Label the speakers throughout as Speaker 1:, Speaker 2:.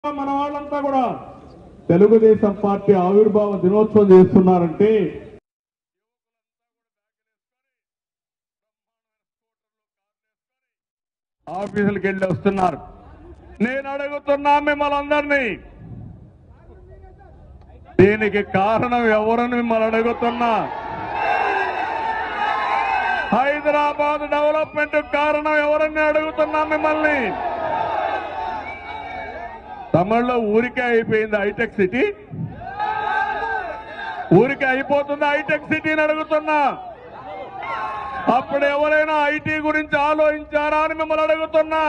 Speaker 1: మన వాళ్ళంతా కూడా తెలుగుదేశం పార్టీ ఆవిర్భావ దినోత్సవం చేస్తున్నారంటే ఆఫీసులకు వెళ్ళి వస్తున్నారు నేను అడుగుతున్నా మిమ్మల్ని అందరినీ దీనికి కారణం ఎవరని మిమ్మల్ని అడుగుతున్నా హైదరాబాద్ డెవలప్మెంట్ కారణం ఎవరని అడుగుతున్నా మిమ్మల్ని తమిళలో ఊరికే అయిపోయింది హైటెక్ సిటీ ఊరికే అయిపోతుంది హైటెక్ సిటీని అడుగుతున్నా అప్పుడు ఎవరైనా ఐటీ గురించి ఆలోచించారా అని మిమ్మల్ని అడుగుతున్నా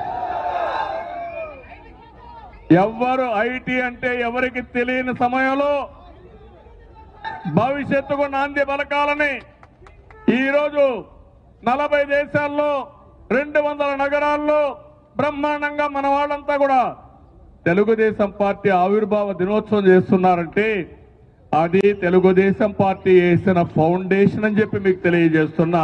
Speaker 1: ఎవ్వరు ఐటీ అంటే ఎవరికి తెలియని సమయంలో భవిష్యత్తుకు నాంది పలకాలని ఈరోజు నలభై దేశాల్లో రెండు వందల నగరాల్లో బ్రహ్మాండంగా మన వాళ్ళంతా కూడా తెలుగుదేశం పార్టీ ఆవిర్భావ దినోత్సవం చేస్తున్నారంటే అది తెలుగుదేశం పార్టీ వేసిన ఫౌండేషన్ అని చెప్పి మీకు తెలియజేస్తున్నా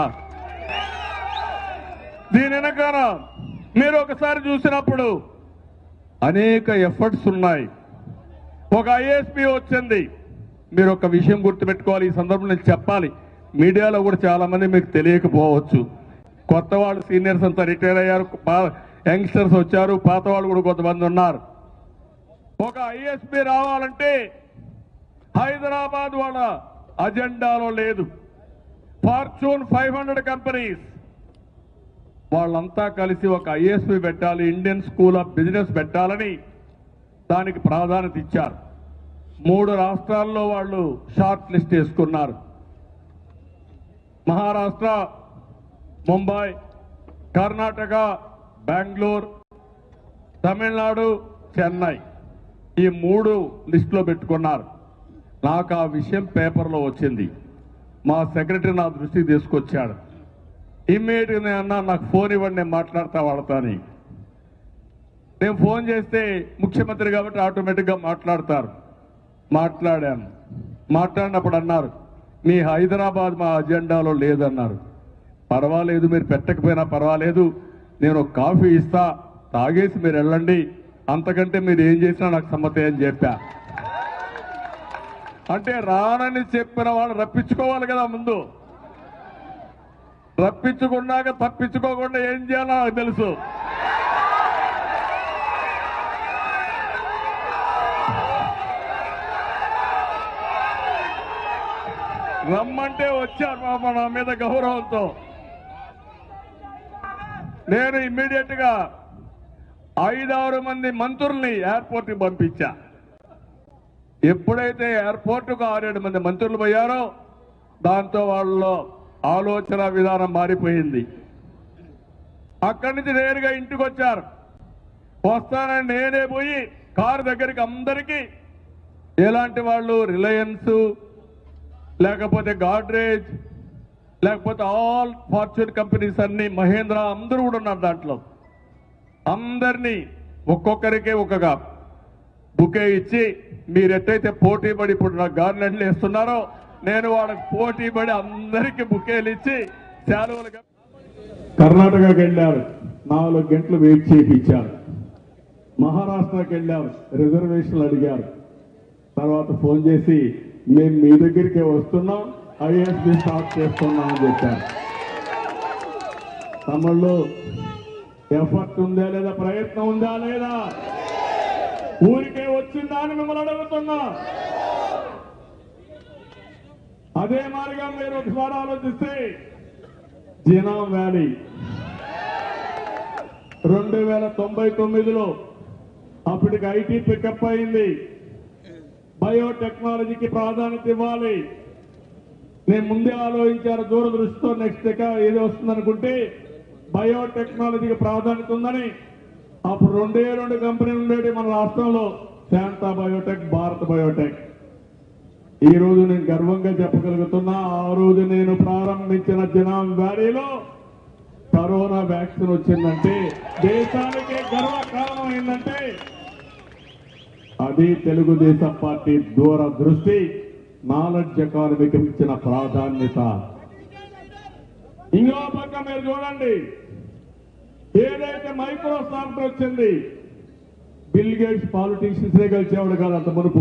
Speaker 1: దీని వెనకాల మీరు ఒకసారి చూసినప్పుడు అనేక ఎఫర్ట్స్ ఉన్నాయి ఒక ఐఎస్పి వచ్చింది మీరు ఒక విషయం గుర్తుపెట్టుకోవాలి ఈ సందర్భంలో నేను చెప్పాలి మీడియాలో కూడా చాలా మంది మీకు తెలియకపోవచ్చు కొత్త వాళ్ళు సీనియర్స్ అంతా రిటైర్ అయ్యారు పా- యంగ్స్టర్స్ వచ్చారు పాత వాళ్ళు కూడా కొంతమంది ఉన్నారు ఒక ఐఎస్పి రావాలంటే హైదరాబాద్ వాళ్ళ అజెండాలో లేదు ఫార్చూన్ ఫైవ్ హండ్రెడ్ కంపెనీస్ వాళ్ళంతా కలిసి ఒక ఐఎస్పి పెట్టాలి ఇండియన్ స్కూల్ ఆఫ్ బిజినెస్ పెట్టాలని దానికి ప్రాధాన్యత ఇచ్చారు మూడు రాష్ట్రాల్లో వాళ్ళు షార్ట్ లిస్ట్ వేసుకున్నారు మహారాష్ట్ర ముంబై కర్ణాటక బెంగళూరు తమిళనాడు చెన్నై ఈ మూడు లిస్టులో పెట్టుకున్నారు నాకు ఆ విషయం పేపర్లో వచ్చింది మా సెక్రటరీ నా దృష్టికి తీసుకొచ్చాడు ఇమ్మీడియట్గా నేను అన్నా నాకు ఫోన్ ఇవ్వండి నేను మాట్లాడతా వాడతాని నేను ఫోన్ చేస్తే ముఖ్యమంత్రి కాబట్టి ఆటోమేటిక్గా మాట్లాడతారు మాట్లాడాను మాట్లాడినప్పుడు అన్నారు మీ హైదరాబాద్ మా అజెండాలో లేదన్నారు పర్వాలేదు మీరు పెట్టకపోయినా పర్వాలేదు నేను ఒక కాఫీ ఇస్తా తాగేసి మీరు వెళ్ళండి అంతకంటే మీరు ఏం చేసినా నాకు సమ్మతే అని చెప్పా అంటే రానని చెప్పిన వాళ్ళు రప్పించుకోవాలి కదా ముందు రప్పించుకున్నాక తప్పించుకోకుండా ఏం చేయాలో నాకు తెలుసు రమ్మంటే వచ్చారు పాప నా మీద గౌరవంతో నేను ఇమ్మీడియట్ గా ఐదారు మంది మంత్రుల్ని ఎయిర్పోర్ట్ కి పంపించా ఎప్పుడైతే ఎయిర్పోర్ట్ కు ఆరేడు మంది మంత్రులు పోయారో దాంతో వాళ్ళలో ఆలోచన విధానం మారిపోయింది అక్కడి నుంచి నేరుగా ఇంటికి వచ్చారు వస్తానని నేనే పోయి కారు దగ్గరికి అందరికీ ఎలాంటి వాళ్ళు రిలయన్స్ లేకపోతే గాడ్రేజ్ లేకపోతే ఆల్ ఫార్చ్యూన్ కంపెనీస్ అన్ని మహేంద్ర అందరూ కూడా ఉన్నారు దాంట్లో అందరినీ ఒక్కొక్కరికి ఒక్కొక్క బుకే ఇచ్చి మీరు ఎట్టయితే పోటీ పడి ఇప్పుడు నాకు గార్లెండ్లు వేస్తున్నారో నేను వాళ్ళకి పోటీ పడి అందరికీ బుకేలు ఇచ్చి సెలవులు కర్ణాటకకి వెళ్ళారు నాలుగు గంటలు వెయిట్ చేయించారు మహారాష్ట్రకి వెళ్ళారు రిజర్వేషన్లు అడిగారు తర్వాత ఫోన్ చేసి మేము మీ దగ్గరికే వస్తున్నాం ఐఎస్బి స్టార్ట్ చేస్తున్నాం అని చెప్పారు తమిళ్ళు ఎఫర్ట్ ఉందా లేదా ప్రయత్నం ఉందా లేదా ఊరికే వచ్చిందా అని మిమ్మల్ని అడుగుతున్నా అదే మార్గం మీరు ఒకసారి ఆలోచిస్తే జీనాం వ్యాలీ రెండు వేల తొంభై తొమ్మిదిలో అప్పటికి ఐటీ పికప్ అయింది బయోటెక్నాలజీకి ప్రాధాన్యత ఇవ్వాలి నేను ముందే ఆలోచించారు దూరదృష్టితో నెక్స్ట్ ఎక్క ఏది వస్తుందనుకుంటే బయోటెక్నాలజీకి ప్రాధాన్యత ఉందని అప్పుడు రెండే రెండు కంపెనీలు ఉండేవి మన రాష్ట్రంలో శాంతా బయోటెక్ భారత్ బయోటెక్ ఈ రోజు నేను గర్వంగా చెప్పగలుగుతున్నా ఆ రోజు నేను ప్రారంభించిన జనాం వ్యాలీలో కరోనా వ్యాక్సిన్ వచ్చిందంటే దేశానికే గర్వకారణం అయిందంటే అది తెలుగుదేశం పార్టీ దూరదృష్టి నాలెడ్జ్ ఎకానమీకి ఇచ్చిన ప్రాధాన్యత ఇంకో పక్క మీరు చూడండి ఏదైతే మైక్రోసాఫ్ట్ వచ్చింది బిల్ గేట్స్ పాలిటీషియన్స్ నే కలిసేవాడు కాదు అంత మునుపు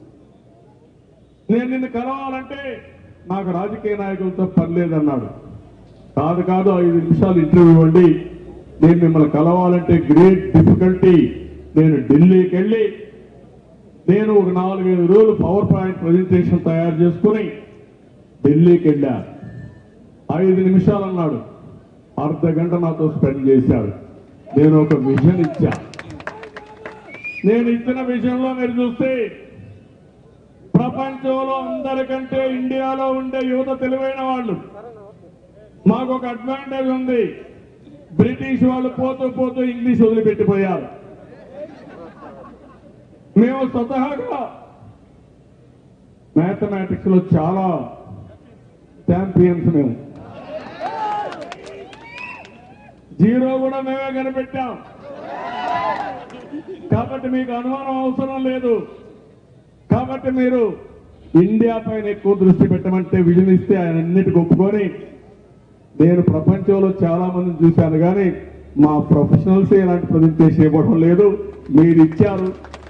Speaker 1: నేను నిన్ను కలవాలంటే నాకు రాజకీయ నాయకులతో పని లేదన్నాడు కాదు కాదు ఐదు నిమిషాలు ఇంటర్వ్యూ ఇవ్వండి నేను మిమ్మల్ని కలవాలంటే గ్రేట్ డిఫికల్టీ నేను ఢిల్లీకి వెళ్ళి నేను ఒక నాలుగైదు రోజులు పవర్ పాయింట్ ప్రజెంటేషన్ తయారు చేసుకుని ఢిల్లీకి వెళ్ళా ఐదు నిమిషాలు అన్నాడు అర్ధ గంట నాతో స్పెండ్ చేశాడు నేను ఒక విజన్ ఇచ్చా నేను ఇచ్చిన విజన్లో మీరు చూస్తే ప్రపంచంలో అందరికంటే ఇండియాలో ఉండే యువత తెలివైన వాళ్ళు మాకు ఒక అడ్వాంటేజ్ ఉంది బ్రిటిష్ వాళ్ళు పోతూ పోతూ ఇంగ్లీష్ వదిలిపెట్టిపోయారు మేము స్వతహాగా మ్యాథమెటిక్స్ లో చాలా ఛాంపియన్స్ మేము జీరో కూడా మేమే కనిపెట్టాం కాబట్టి మీకు అనుమానం అవసరం లేదు కాబట్టి మీరు ఇండియా పైన ఎక్కువ దృష్టి పెట్టమంటే విజన్ ఇస్తే ఆయన అన్నిటికి ఒప్పుకొని నేను ప్రపంచంలో చాలా మందిని చూశాను కానీ మా ప్రొఫెషనల్స్ ఇలాంటి ప్రజెంటేషన్ ఇవ్వడం లేదు మీరు ఇచ్చారు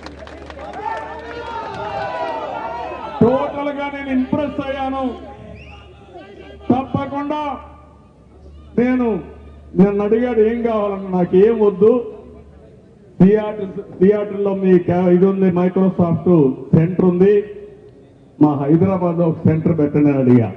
Speaker 1: టోటల్ గా నేను ఇంప్రెస్ అయ్యాను తప్పకుండా నేను నన్ను అడిగాడు ఏం కావాలన్నా నాకు ఏం వద్దు థియేటర్ థియేటర్లో మీ క్యా- ఇది ఉంది మైక్రోసాఫ్ట్ సెంటర్ ఉంది మా హైదరాబాద్ లో ఒక సెంటర్ పెట్టండి అని అడిగా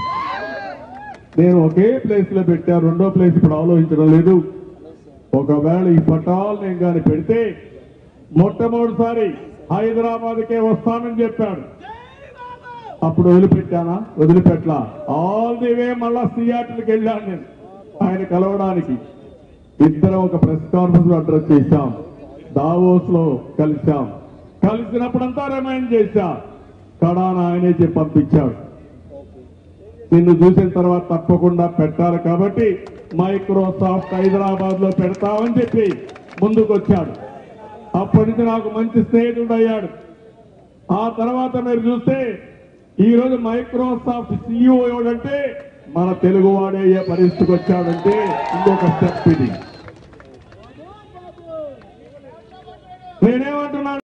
Speaker 1: నేను ఒకే ప్లేస్ లో పెట్టా రెండో ప్లేస్ ఇప్పుడు ఆలోచించడం లేదు ఒకవేళ ఈ పటాలు నేను కానీ పెడితే మొట్టమొదటిసారి హైదరాబాద్కే వస్తానని చెప్పాడు అప్పుడు వదిలిపెట్టానా వదిలిపెట్టలా ఆల్ ది వే మళ్ళా థియేటర్కి వెళ్ళాను నేను ఆయన కలవడానికి ఇద్దరం ఒక ప్రెస్ కాన్ఫరెన్స్ అడ్రస్ చేశాం దావోస్ లో కలిశాం కలిసినప్పుడంతా రిమైండ్ చేశా కడాన ఆయనే చెప్పి పంపించాడు నిన్ను చూసిన తర్వాత తప్పకుండా పెట్టాలి కాబట్టి మైక్రోసాఫ్ట్ హైదరాబాద్ లో పెడతామని చెప్పి ముందుకొచ్చాడు అప్పటి నుంచి నాకు మంచి స్నేహితుడు అయ్యాడు ఆ తర్వాత మీరు చూస్తే ఈ రోజు మైక్రోసాఫ్ట్ సీఈఓ ఎవడంటే మన తెలుగువాడే ఏ పరిస్థితికి వచ్చాడంటే ఇంకొక స్టెప్ ఇది